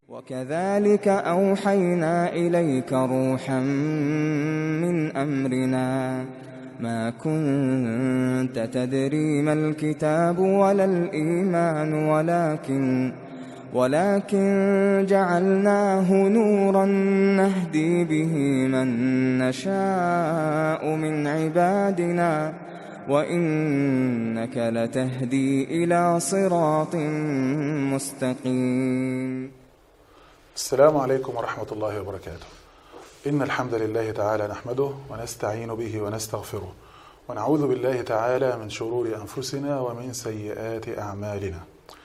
وكذلك أوحينا إليك روحا من أمرنا ما كنت تدري ما الكتاب ولا الإيمان ولكن ولكن جعلناه نورا نهدي به من نشاء من عبادنا وإنك لتهدي إلى صراط مستقيم السلام عليكم ورحمة الله وبركاته إن الحمد لله تعالى نحمده ونستعين به ونستغفره ونعوذ بالله تعالى من شرور أنفسنا ومن سيئات أعمالنا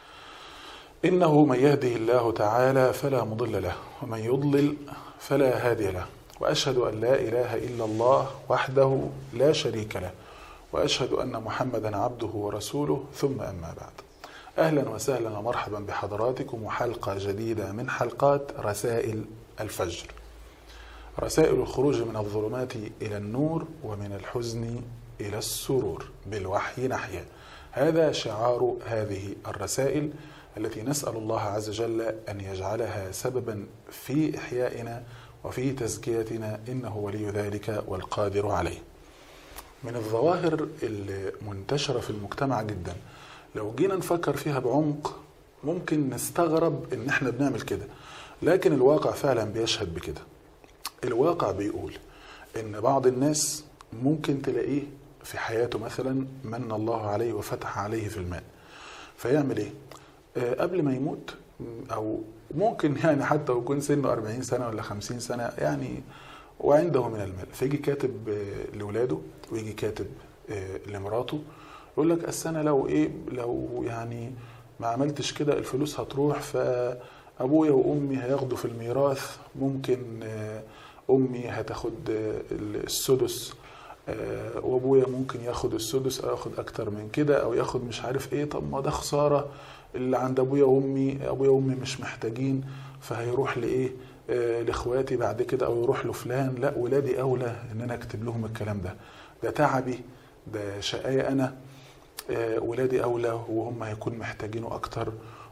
إنه من يهده الله تعالى فلا مضل له ومن يضلل فلا هادي له وأشهد أن لا إله إلا الله وحده لا شريك له وأشهد أن محمدا عبده ورسوله ثم أما بعد أهلا وسهلا ومرحبا بحضراتكم وحلقة جديدة من حلقات رسائل الفجر رسائل الخروج من الظلمات إلى النور ومن الحزن إلى السرور بالوحي نحيا هذا شعار هذه الرسائل التي نسأل الله عز وجل أن يجعلها سببا في إحيائنا وفي تزكيتنا إنه ولي ذلك والقادر عليه من الظواهر المنتشرة في المجتمع جدا لو جينا نفكر فيها بعمق ممكن نستغرب ان احنا بنعمل كده لكن الواقع فعلا بيشهد بكده الواقع بيقول ان بعض الناس ممكن تلاقيه في حياته مثلا من الله عليه وفتح عليه في المال فيعمل ايه آه قبل ما يموت او ممكن يعني حتى يكون سنه 40 سنه ولا 50 سنه يعني وعنده من المال فيجي كاتب آه لاولاده ويجي كاتب آه لمراته يقول لك اصل انا لو ايه لو يعني ما عملتش كده الفلوس هتروح فابويا وامي هياخدوا في الميراث ممكن امي هتاخد السدس وابويا ممكن ياخد السدس او ياخد اكتر من كده او ياخد مش عارف ايه طب ما ده خساره اللي عند ابويا وامي ابويا وامي مش محتاجين فهيروح لايه لاخواتي بعد كده او يروح لفلان لا ولادي اولى ان انا اكتب لهم الكلام ده ده تعبي ده شقايا انا ولادي اولى وهم هيكون محتاجينه اكتر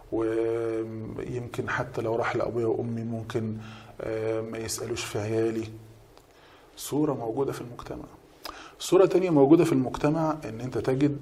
ويمكن حتى لو راح لابويا وامي ممكن ما يسالوش في عيالي صوره موجوده في المجتمع صوره تانية موجوده في المجتمع ان انت تجد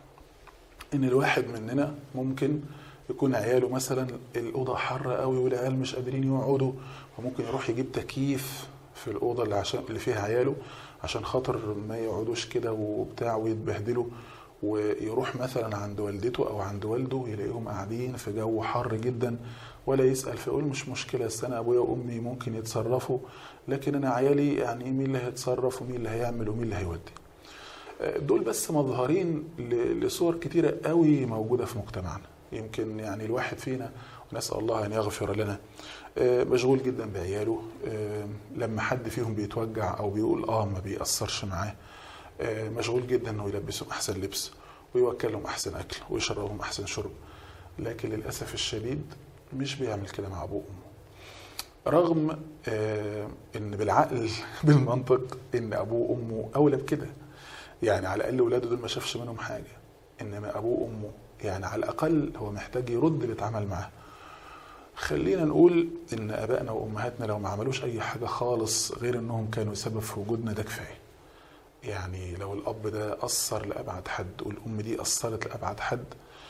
ان الواحد مننا ممكن يكون عياله مثلا الاوضه حر قوي والعيال مش قادرين يقعدوا فممكن يروح يجيب تكييف في الاوضه اللي عشان اللي فيها عياله عشان خاطر ما يقعدوش كده وبتاع ويتبهدلوا ويروح مثلا عند والدته او عند والده يلاقيهم قاعدين في جو حر جدا ولا يسال فيقول مش مشكله السنه ابويا وامي ممكن يتصرفوا لكن انا عيالي يعني مين اللي هيتصرف ومين اللي هيعمل ومين اللي هيودي دول بس مظهرين لصور كتيره قوي موجوده في مجتمعنا يمكن يعني الواحد فينا ونسال الله ان يغفر لنا مشغول جدا بعياله لما حد فيهم بيتوجع او بيقول اه ما بيأثرش معاه مشغول جدا انه يلبسهم احسن لبس ويوكلهم احسن اكل ويشربهم احسن شرب لكن للاسف الشديد مش بيعمل كده مع ابوه وامه رغم ان بالعقل بالمنطق ان ابوه وامه اولى بكده يعني على الاقل ولاده دول ما شافش منهم حاجه انما ابوه وامه يعني على الاقل هو محتاج يرد اللي اتعمل معاه خلينا نقول ان ابائنا وامهاتنا لو ما عملوش اي حاجه خالص غير انهم كانوا سبب في وجودنا ده كفايه يعني لو الاب ده اثر لابعد حد والام دي اثرت لابعد حد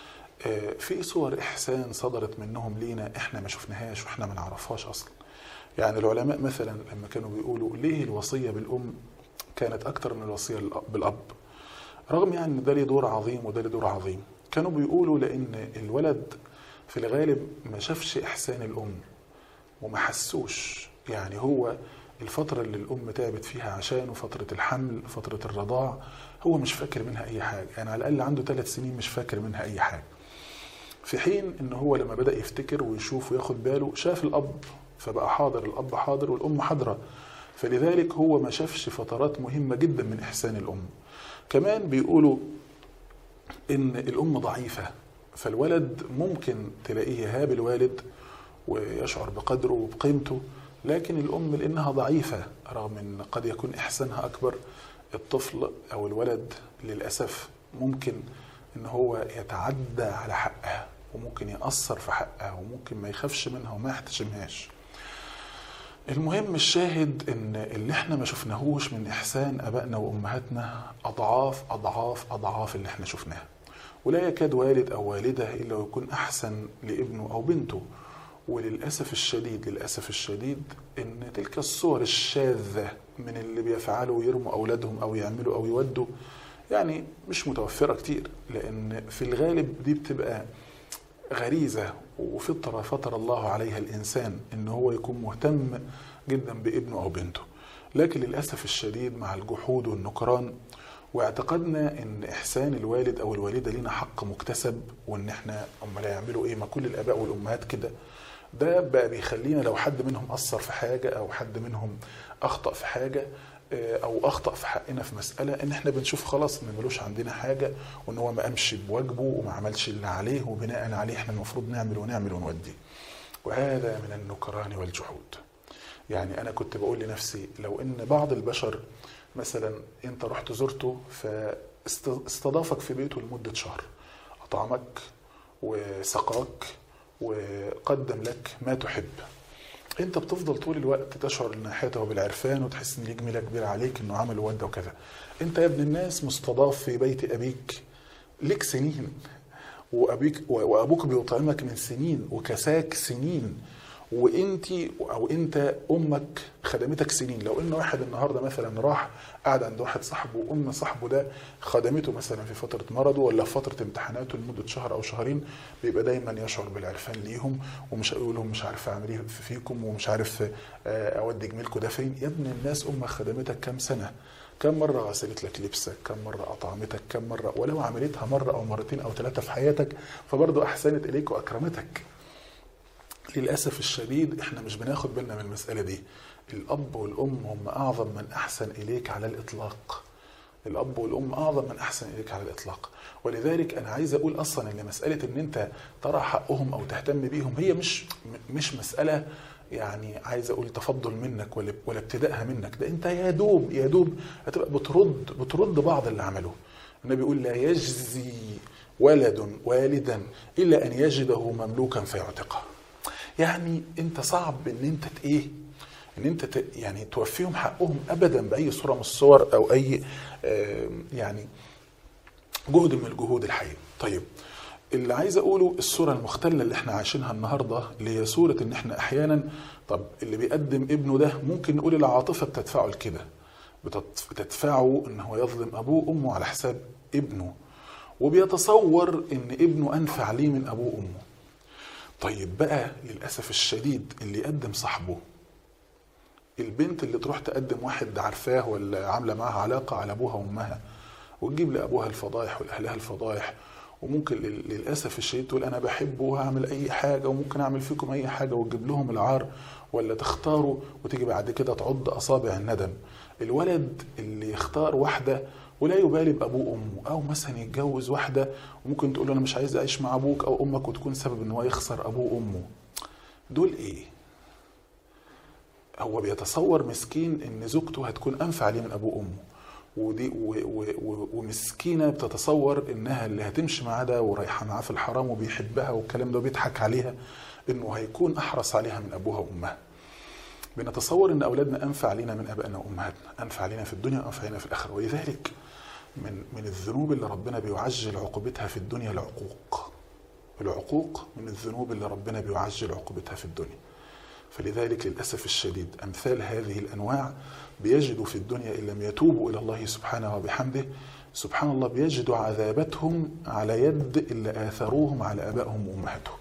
في صور احسان صدرت منهم لينا احنا ما شفناهاش واحنا ما نعرفهاش اصلا يعني العلماء مثلا لما كانوا بيقولوا ليه الوصيه بالام كانت اكتر من الوصيه بالاب رغم يعني ان ده ليه دور عظيم وده ليه دور عظيم كانوا بيقولوا لان الولد في الغالب ما شافش احسان الام وما حسوش يعني هو الفترة اللي الأم تعبت فيها عشانه فترة الحمل فترة الرضاع هو مش فاكر منها أي حاجة يعني على الأقل عنده ثلاث سنين مش فاكر منها أي حاجة في حين إن هو لما بدأ يفتكر ويشوف وياخد باله شاف الأب فبقى حاضر الأب حاضر والأم حاضرة فلذلك هو ما شافش فترات مهمة جدا من إحسان الأم كمان بيقولوا إن الأم ضعيفة فالولد ممكن تلاقيه يهاب الوالد ويشعر بقدره وبقيمته لكن الأم لأنها ضعيفة رغم أن قد يكون إحسانها أكبر الطفل أو الولد للأسف ممكن أن هو يتعدى على حقها وممكن يأثر في حقها وممكن ما يخافش منها وما يحتشمهاش المهم الشاهد ان اللي احنا ما شفناهوش من احسان ابائنا وامهاتنا اضعاف اضعاف اضعاف اللي احنا شفناه ولا يكاد والد او والده الا ويكون احسن لابنه او بنته وللاسف الشديد للاسف الشديد ان تلك الصور الشاذه من اللي بيفعلوا يرموا اولادهم او يعملوا او يودوا يعني مش متوفره كتير لان في الغالب دي بتبقى غريزه وفطره فطر الله عليها الانسان ان هو يكون مهتم جدا بابنه او بنته لكن للاسف الشديد مع الجحود والنكران واعتقدنا ان احسان الوالد او الوالده لينا حق مكتسب وان احنا امال هيعملوا ايه ما كل الاباء والامهات كده ده بقى بيخلينا لو حد منهم اثر في حاجه او حد منهم اخطا في حاجه او اخطا في حقنا في مساله ان احنا بنشوف خلاص ان ملوش عندنا حاجه وان هو ما قامش بواجبه وما عملش اللي عليه وبناء عليه احنا المفروض نعمل ونعمل ونودي وهذا من النكران والجحود يعني انا كنت بقول لنفسي لو ان بعض البشر مثلا انت رحت زرته فاستضافك في بيته لمده شهر اطعمك وسقاك وقدم لك ما تحب انت بتفضل طول الوقت تشعر ناحيته بالعرفان وتحس ان ليه جميله كبيره عليك انه عمل وده وكذا انت يا ابن الناس مستضاف في بيت ابيك لك سنين وابيك وابوك بيطعمك من سنين وكساك سنين وانت او انت امك خدمتك سنين لو ان واحد النهارده مثلا راح قعد عند واحد صاحبه وام صاحبه ده خدمته مثلا في فتره مرضه ولا في فتره امتحاناته لمده شهر او شهرين بيبقى دايما يشعر بالعرفان ليهم ومش يقول لهم مش عارف اعمل ايه فيكم ومش عارف اودي جميلكم ده فين يا ابن الناس امك خدمتك كام سنه كم مرة غسلت لك لبسك كم مرة أطعمتك كم مرة ولو عملتها مرة أو مرتين أو ثلاثة في حياتك فبرضه أحسنت إليك وأكرمتك للأسف الشديد إحنا مش بناخد بالنا من المسألة دي الأب والأم هم أعظم من أحسن إليك على الإطلاق الأب والأم أعظم من أحسن إليك على الإطلاق ولذلك أنا عايز أقول أصلا إن مسألة إن أنت ترى حقهم أو تهتم بيهم هي مش مش مسألة يعني عايز اقول تفضل منك ولا ولا ابتدائها منك ده انت يا دوب يا دوب هتبقى بترد بترد بعض اللي عملوه النبي يقول لا يجزي ولد والدا الا ان يجده مملوكا فيعتقه يعني انت صعب ان انت ايه ان انت ت... يعني توفيهم حقهم ابدا باي صوره من الصور او اي آه يعني جهد من الجهود الحقيقيه طيب اللي عايز اقوله الصوره المختله اللي احنا عايشينها النهارده اللي هي صوره ان احنا احيانا طب اللي بيقدم ابنه ده ممكن نقول العاطفه بتدفعه لكده بتدفعه ان هو يظلم ابوه وامه على حساب ابنه وبيتصور ان ابنه انفع ليه من ابوه وامه طيب بقى للاسف الشديد اللي يقدم صاحبه البنت اللي تروح تقدم واحد عارفاه ولا عامله معاها علاقه على ابوها وامها وتجيب لابوها الفضايح ولاهلها الفضايح وممكن للاسف الشديد تقول انا بحبه وهعمل اي حاجه وممكن اعمل فيكم اي حاجه وتجيب لهم العار ولا تختاروا وتيجي بعد كده تعض اصابع الندم الولد اللي يختار واحده ولا يبالي بابوه وامه او مثلا يتجوز واحده وممكن تقول له انا مش عايز اعيش مع ابوك او امك وتكون سبب ان هو يخسر ابوه وامه دول ايه هو بيتصور مسكين ان زوجته هتكون انفع ليه من ابوه وامه ودي و و و ومسكينه بتتصور انها اللي هتمشي معاه ده ورايحه معاه في الحرام وبيحبها والكلام ده وبيضحك عليها انه هيكون احرص عليها من ابوها وامها. بنتصور ان اولادنا انفع لنا من ابائنا وامهاتنا، انفع لنا في الدنيا وانفع لنا في الاخره ولذلك من من الذنوب اللي ربنا بيعجل عقوبتها في الدنيا العقوق. العقوق من الذنوب اللي ربنا بيعجل عقوبتها في الدنيا. فلذلك للاسف الشديد امثال هذه الانواع بيجدوا في الدنيا ان لم يتوبوا الى الله سبحانه وبحمده سبحان الله بيجدوا عذابتهم على يد اللي اثروهم على ابائهم وامهاتهم.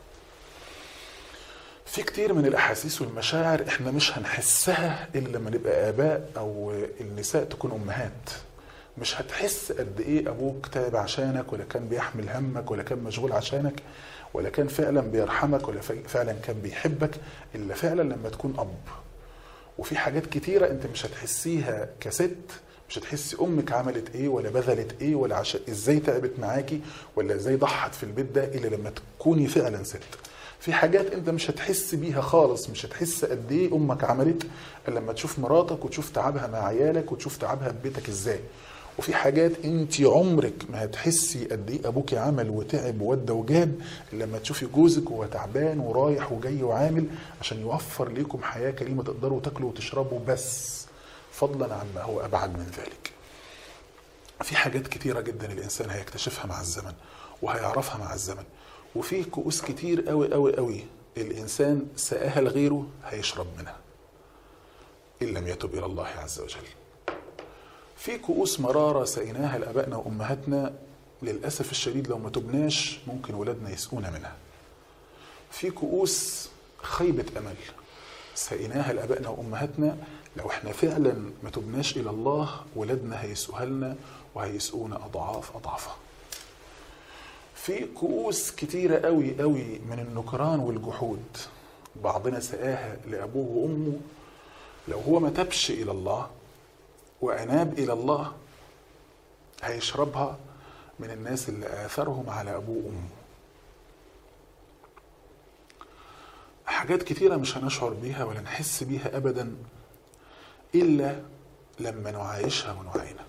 في كتير من الاحاسيس والمشاعر احنا مش هنحسها الا لما نبقى اباء او النساء تكون امهات. مش هتحس قد ايه ابوك تعب عشانك ولا كان بيحمل همك ولا كان مشغول عشانك ولا كان فعلا بيرحمك ولا فعلا كان بيحبك الا فعلا لما تكون اب. وفي حاجات كتيرة انت مش هتحسيها كست مش هتحسي امك عملت ايه ولا بذلت ايه ولا عشان ازاي تعبت معاكي ولا ازاي ضحت في البيت ده الا لما تكوني فعلا ست في حاجات انت مش هتحس بيها خالص مش هتحس قد ايه امك عملت الا لما تشوف مراتك وتشوف تعبها مع عيالك وتشوف تعبها في بيتك ازاي وفي حاجات انت عمرك ما هتحسي قد ايه ابوك عمل وتعب وودى وجاب إلا لما تشوفي جوزك وهو تعبان ورايح وجاي وعامل عشان يوفر ليكم حياه كريمه تقدروا تاكلوا وتشربوا بس فضلا عما هو ابعد من ذلك. في حاجات كتيره جدا الانسان هيكتشفها مع الزمن وهيعرفها مع الزمن وفي كؤوس كتير قوي قوي قوي الانسان سقاها لغيره هيشرب منها ان لم يتب الى الله عز وجل. في كؤوس مرارة سقيناها لآبائنا وأمهاتنا للأسف الشديد لو ما تبناش ممكن ولادنا يسقونا منها في كؤوس خيبة أمل سقيناها لآبائنا وأمهاتنا لو احنا فعلا ما تبناش إلى الله ولادنا هيسقوها لنا وهيسقونا أضعاف أضعافها في كؤوس كتيرة قوي قوي من النكران والجحود بعضنا سقاها لأبوه وأمه لو هو ما تبش إلى الله وأناب إلى الله هيشربها من الناس اللي آثرهم على أبوه وأمه حاجات كتيرة مش هنشعر بيها ولا نحس بيها أبدا إلا لما نعايشها ونعاينها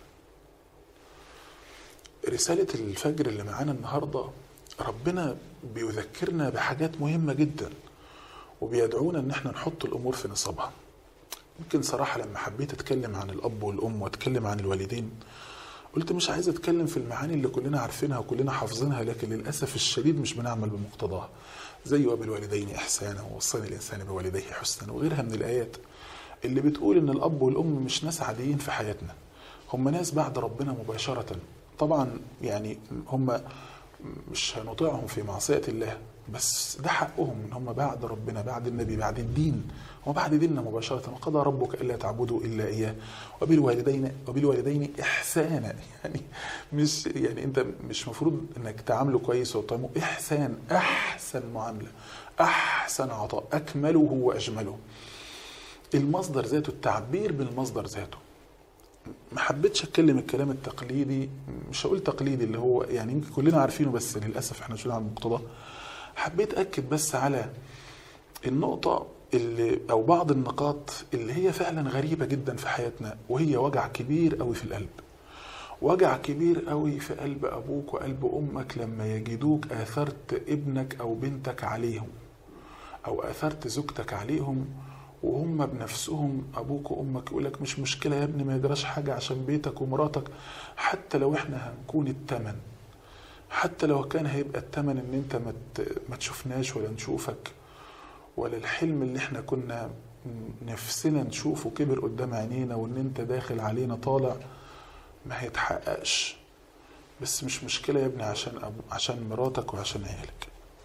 رسالة الفجر اللي معانا النهاردة ربنا بيذكرنا بحاجات مهمة جدا وبيدعونا ان احنا نحط الامور في نصابها يمكن صراحة لما حبيت اتكلم عن الاب والام واتكلم عن الوالدين قلت مش عايز اتكلم في المعاني اللي كلنا عارفينها وكلنا حافظينها لكن للاسف الشديد مش بنعمل بمقتضاها زي وبالوالدين احسانا ووصاني الانسان بوالديه حسنا وغيرها من الايات اللي بتقول ان الاب والام مش ناس عاديين في حياتنا هم ناس بعد ربنا مباشرة طبعا يعني هم مش هنطيعهم في معصية الله بس ده حقهم ان هم بعد ربنا بعد النبي بعد الدين وبعد ديننا مباشرة وقضى ربك الا تعبدوا الا اياه وبالوالدين وبالوالدين احسانا يعني مش يعني انت مش مفروض انك تعامله كويس وتطعمه احسان احسن معاملة احسن عطاء اكمله واجمله المصدر ذاته التعبير بالمصدر ذاته ما حبيتش اتكلم الكلام التقليدي مش هقول تقليدي اللي هو يعني يمكن كلنا عارفينه بس للاسف احنا مش على المقتضى حبيت اكد بس على النقطة اللي او بعض النقاط اللي هي فعلا غريبة جدا في حياتنا وهي وجع كبير قوي في القلب وجع كبير قوي في قلب ابوك وقلب امك لما يجدوك اثرت ابنك او بنتك عليهم او اثرت زوجتك عليهم وهم بنفسهم ابوك وامك يقول لك مش مشكله يا ابني ما يجراش حاجه عشان بيتك ومراتك حتى لو احنا هنكون التمن حتى لو كان هيبقى التمن ان انت ما ما تشوفناش ولا نشوفك ولا الحلم اللي احنا كنا نفسنا نشوفه كبر قدام عينينا وان انت داخل علينا طالع ما هيتحققش بس مش مشكله يا ابني عشان أبو عشان مراتك وعشان عيالك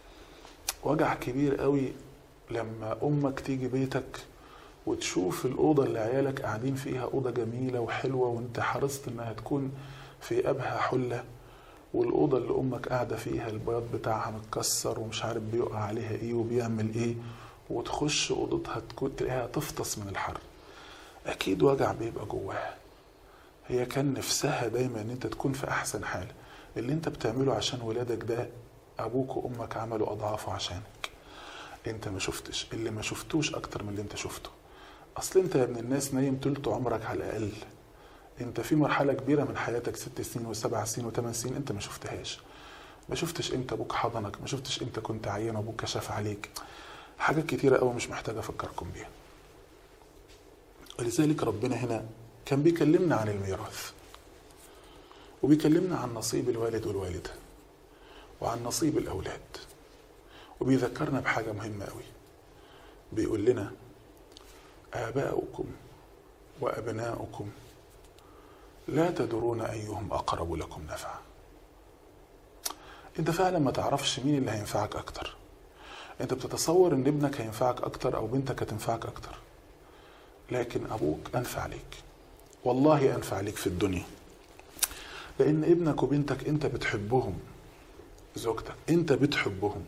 وجع كبير قوي لما امك تيجي بيتك وتشوف الاوضه اللي عيالك قاعدين فيها اوضه جميله وحلوه وانت حرصت انها تكون في ابهى حله والاوضه اللي امك قاعده فيها البياض بتاعها متكسر ومش عارف بيقع عليها ايه وبيعمل ايه وتخش اوضتها تكون تلاقيها تفطس من الحر اكيد وجع بيبقى جواها هي كان نفسها دايما ان انت تكون في احسن حال اللي انت بتعمله عشان ولادك ده ابوك وامك عملوا اضعافه عشانك انت ما شفتش اللي ما شفتوش اكتر من اللي انت شفته اصل انت يا ابن الناس نايم تلت عمرك على الاقل انت في مرحلة كبيرة من حياتك ست سنين وسبع سنين وثمان سنين انت ما شفتهاش ما شفتش امتى ابوك حضنك ما شفتش امتى كنت عيان وابوك كشف عليك حاجات كتيرة قوي مش محتاج افكركم بيها ولذلك ربنا هنا كان بيكلمنا عن الميراث وبيكلمنا عن نصيب الوالد والوالدة وعن نصيب الأولاد وبيذكرنا بحاجة مهمة قوي بيقول لنا آباؤكم وأبناؤكم لا تدرون أيهم أقرب لكم نفعا أنت فعلا ما تعرفش مين اللي هينفعك أكتر أنت بتتصور أن ابنك هينفعك أكتر أو بنتك هتنفعك أكتر لكن أبوك أنفع ليك والله أنفع ليك في الدنيا لأن ابنك وبنتك أنت بتحبهم زوجتك أنت بتحبهم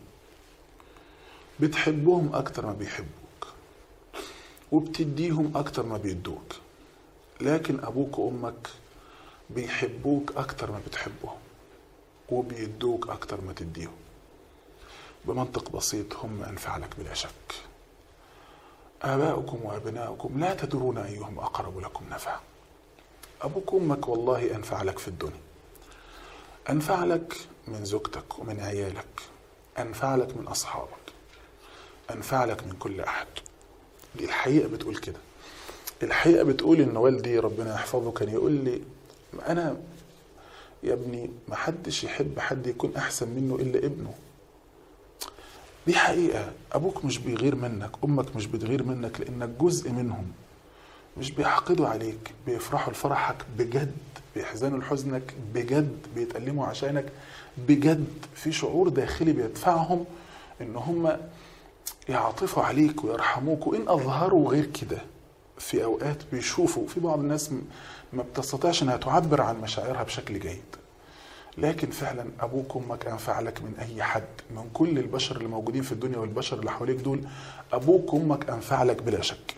بتحبهم أكتر ما بيحبوك وبتديهم أكتر ما بيدوك لكن أبوك وأمك بيحبوك أكتر ما بتحبهم وبيدوك أكتر ما تديهم بمنطق بسيط هم أنفع لك بلا شك آباؤكم وأبناؤكم لا تدرون أيهم أقرب لكم نفعا ابوك وامك والله انفع لك في الدنيا انفع لك من زوجتك ومن عيالك انفع لك من اصحابك انفع لك من كل احد دي الحقيقه بتقول كده الحقيقه بتقول ان والدي ربنا يحفظه كان يقول لي انا يا ابني ما حدش يحب حد يكون احسن منه الا ابنه دي حقيقه ابوك مش بيغير منك امك مش بتغير منك لانك جزء منهم مش بيحقدوا عليك بيفرحوا لفرحك بجد بيحزنوا لحزنك بجد بيتألموا عشانك بجد في شعور داخلي بيدفعهم ان هم يعطفوا عليك ويرحموك وان اظهروا غير كده في اوقات بيشوفوا في بعض الناس م- ما بتستطيعش انها تعبر عن مشاعرها بشكل جيد لكن فعلا ابوك وامك انفع لك من اي حد من كل البشر اللي موجودين في الدنيا والبشر اللي حواليك دول ابوك وامك انفع لك بلا شك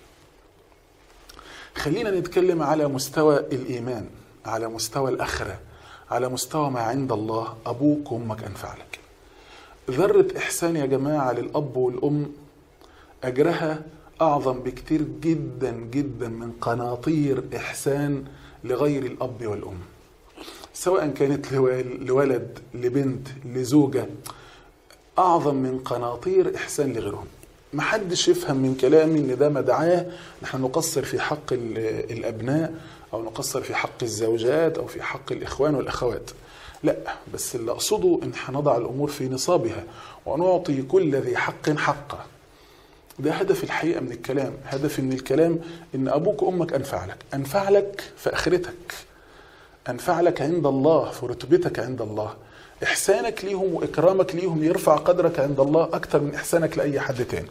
خلينا نتكلم على مستوى الايمان على مستوى الاخره على مستوى ما عند الله ابوك وامك انفع لك ذره احسان يا جماعه للاب والام اجرها اعظم بكتير جدا جدا من قناطير احسان لغير الاب والام سواء كانت لوال- لولد لبنت لزوجه اعظم من قناطير احسان لغيرهم محدش يفهم من كلامي ان ده مدعاه نحن نقصر في حق ال- الابناء او نقصر في حق الزوجات او في حق الاخوان والاخوات لا بس اللي اقصده ان هنضع الامور في نصابها ونعطي كل ذي حق حقه ده هدف الحقيقه من الكلام هدف من الكلام ان ابوك وامك انفع لك انفع لك في اخرتك انفع لك عند الله في رتبتك عند الله احسانك ليهم واكرامك ليهم يرفع قدرك عند الله اكتر من احسانك لاي حد تاني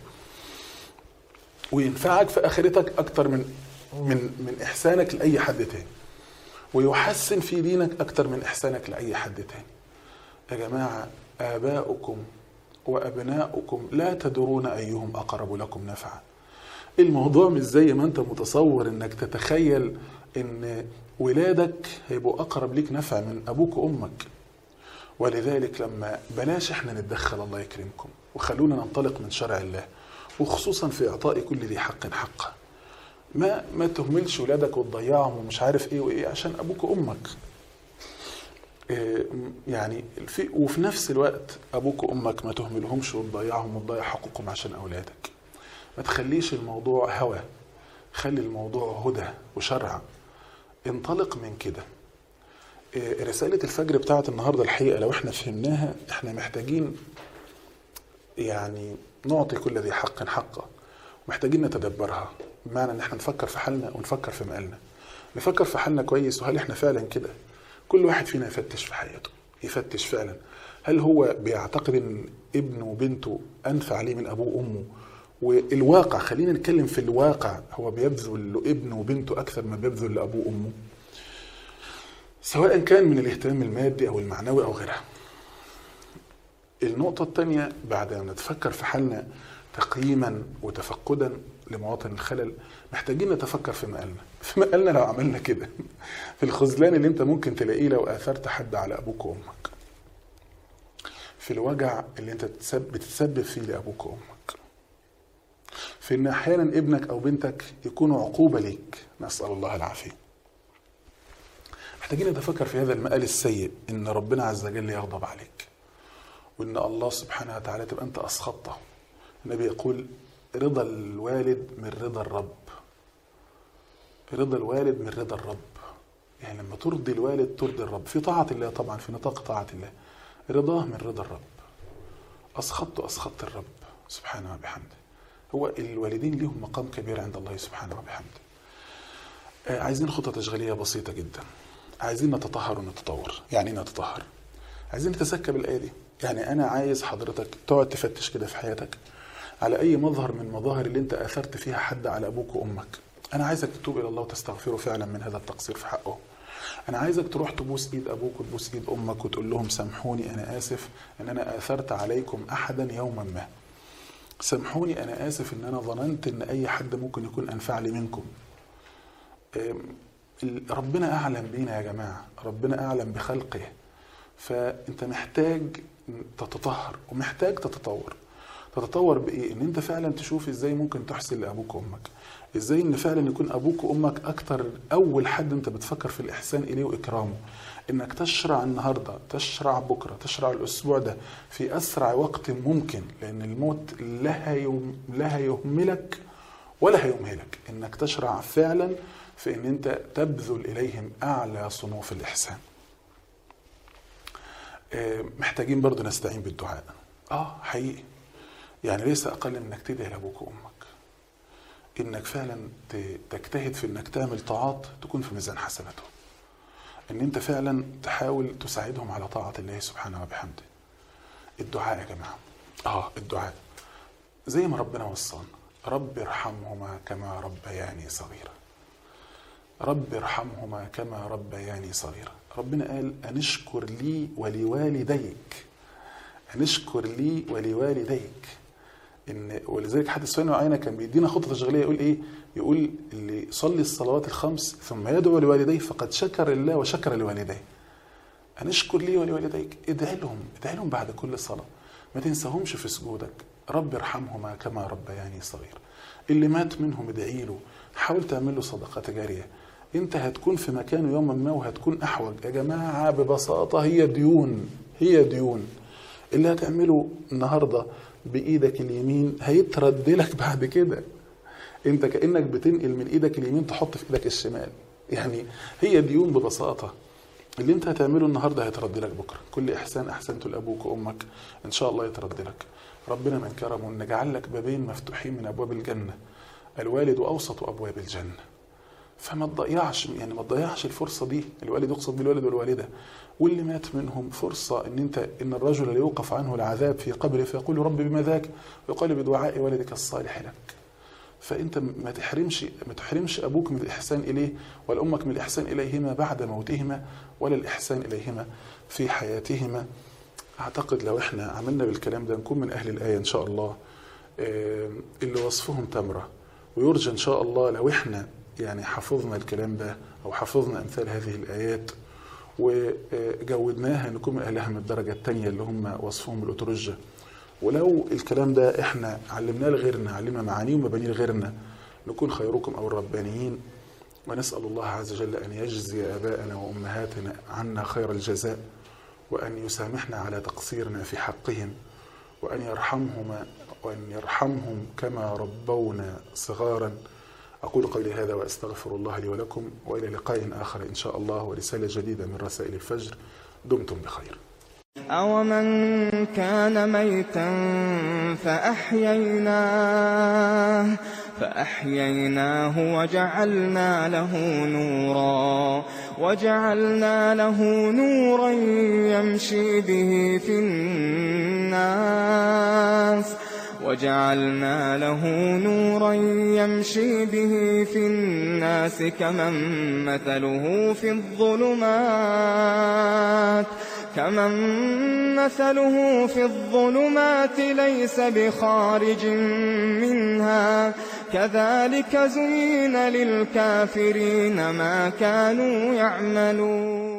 وينفعك في اخرتك اكتر من من من احسانك لاي حد تاني ويحسن في دينك اكتر من احسانك لاي حد تاني يا جماعه اباؤكم وابناؤكم لا تدرون ايهم اقرب لكم نفعا الموضوع مش زي ما انت متصور انك تتخيل ان ولادك هيبقوا اقرب ليك نفع من ابوك وامك ولذلك لما بلاش احنا نتدخل الله يكرمكم وخلونا ننطلق من شرع الله وخصوصا في اعطاء كل ذي حق حقه ما ما تهملش ولادك وتضيعهم ومش عارف ايه وايه عشان ابوك وامك إيه، يعني في وفي نفس الوقت ابوك وامك ما تهملهمش وتضيعهم وتضيع حقوقهم عشان اولادك ما تخليش الموضوع هوى خلي الموضوع هدى وشرع انطلق من كده إيه، رسالة الفجر بتاعت النهاردة الحقيقة لو احنا فهمناها احنا محتاجين يعني نعطي كل ذي حق حقه محتاجين نتدبرها بمعنى ان احنا نفكر في حالنا ونفكر في مقالنا نفكر في حالنا كويس وهل احنا فعلا كده كل واحد فينا يفتش في حياته يفتش فعلا هل هو بيعتقد ان ابنه وبنته انفع ليه من ابوه وامه والواقع خلينا نتكلم في الواقع هو بيبذل لابنه وبنته اكثر ما بيبذل لابوه وامه سواء كان من الاهتمام المادي او المعنوي او غيرها النقطة الثانية بعد ما نتفكر في حالنا تقييما وتفقدا لمواطن الخلل محتاجين نتفكر في مقالنا في مقالنا لو عملنا كده في الخذلان اللي انت ممكن تلاقيه لو اثرت حد على ابوك وامك في الوجع اللي انت بتتسبب, بتتسبب فيه لابوك وامك في ان احيانا ابنك او بنتك يكونوا عقوبة ليك نسأل الله العافية محتاجين نتفكر في هذا المقال السيء ان ربنا عز وجل يغضب عليك وان الله سبحانه وتعالى تبقى انت اسخطته النبي يقول رضا الوالد من رضا الرب رضا الوالد من رضا الرب يعني لما ترضي الوالد ترضي الرب في طاعة الله طبعا في نطاق طاعة الله رضاه من رضا الرب أسخطت أسخطت الرب سبحانه وبحمده هو الوالدين لهم مقام كبير عند الله سبحانه وبحمده آه، عايزين خطة تشغيلية بسيطة جدا عايزين نتطهر ونتطور يعني ايه نتطهر عايزين نتزكى بالآية دي يعني أنا عايز حضرتك تقعد تفتش كده في حياتك على أي مظهر من مظاهر اللي أنت آثرت فيها حد على أبوك وأمك أنا عايزك تتوب إلى الله وتستغفره فعلا من هذا التقصير في حقه أنا عايزك تروح تبوس إيد أبوك وتبوس إيد أمك وتقول لهم سامحوني أنا آسف إن أنا آثرت عليكم أحدا يوما ما سامحوني أنا آسف إن أنا ظننت إن أي حد ممكن يكون أنفع لي منكم أم، ال- ربنا أعلم بينا يا جماعة ربنا أعلم بخلقه فأنت محتاج تتطهر ومحتاج تتطور تتطور بايه ان انت فعلا تشوف ازاي ممكن تحسن لابوك وامك ازاي ان فعلا يكون ابوك وامك اكتر اول حد انت بتفكر في الاحسان اليه واكرامه انك تشرع النهارده تشرع بكره تشرع الاسبوع ده في اسرع وقت ممكن لان الموت لا هيم لا هيهملك ولا هيمهلك انك تشرع فعلا في ان انت تبذل اليهم اعلى صنوف الاحسان آه، محتاجين برضو نستعين بالدعاء اه حقيقي يعني ليس اقل من انك تدعي لابوك وامك انك فعلا ت- تجتهد في انك تعمل طاعات تكون في ميزان حسناتهم ان انت فعلا تحاول تساعدهم على طاعة الله سبحانه وبحمده الدعاء يا جماعة اه الدعاء زي ما ربنا وصانا رب ارحمهما كما ربياني صغيرا رب ارحمهما كما ربياني صغيرا ربنا قال أنشكر لي ولوالديك أنشكر لي ولوالديك ان ولذلك حد السنه معينه كان بيدينا خطه تشغيليه يقول ايه؟ يقول اللي يصلي الصلوات الخمس ثم يدعو لوالديه فقد شكر الله وشكر لوالديه. أنشكر لي ولوالديك ادعي لهم ادعي لهم بعد كل صلاه ما تنساهمش في سجودك رب ارحمهما كما ربياني صغير اللي مات منهم ادعي له حاول تعمل له صدقه جاريه انت هتكون في مكانه يوما ما وهتكون احوج يا جماعه ببساطه هي ديون هي ديون اللي هتعمله النهارده بايدك اليمين هيترد لك بعد كده انت كانك بتنقل من ايدك اليمين تحط في ايدك الشمال يعني هي ديون ببساطه اللي انت هتعمله النهارده هيترد لك بكره كل احسان احسنته لابوك وامك ان شاء الله يترد لك ربنا من كرمه ان جعل لك بابين مفتوحين من ابواب الجنه الوالد اوسط ابواب الجنه فما تضيعش يعني ما تضيعش الفرصه دي الوالد يقصد بالوالد والوالده واللي مات منهم فرصه ان انت ان الرجل ليوقف عنه العذاب في قبره فيقول رب بما ذاك ويقال بدعاء والدك الصالح لك فانت ما تحرمش ما تحرمش ابوك من الاحسان اليه ولا امك من الاحسان اليهما بعد موتهما ولا الاحسان اليهما في حياتهما اعتقد لو احنا عملنا بالكلام ده نكون من اهل الايه ان شاء الله آه، اللي وصفهم تمره ويرجى ان شاء الله لو احنا يعني حفظنا الكلام ده او حفظنا امثال هذه الايات وجودناها نكون من اهلها من الدرجه الثانيه اللي هم وصفهم الاترجه ولو الكلام ده احنا علمناه لغيرنا علمنا معانيه ومبانيه لغيرنا نكون خيركم او الربانيين ونسال الله عز وجل ان يجزي اباءنا وامهاتنا عنا خير الجزاء وان يسامحنا على تقصيرنا في حقهم وان يرحمهما وان يرحمهم كما ربونا صغارا أقول قولي هذا وأستغفر الله لي ولكم وإلى لقاء آخر إن شاء الله ورسالة جديدة من رسائل الفجر دمتم بخير أومن كان ميتا فأحييناه فأحييناه وجعلنا له نورا وجعلنا له نورا يمشي به في الناس وجعلنا له نورا يمشي به في الناس كمن مثله في الظلمات كمن مثله في الظلمات ليس بخارج منها كذلك زين للكافرين ما كانوا يعملون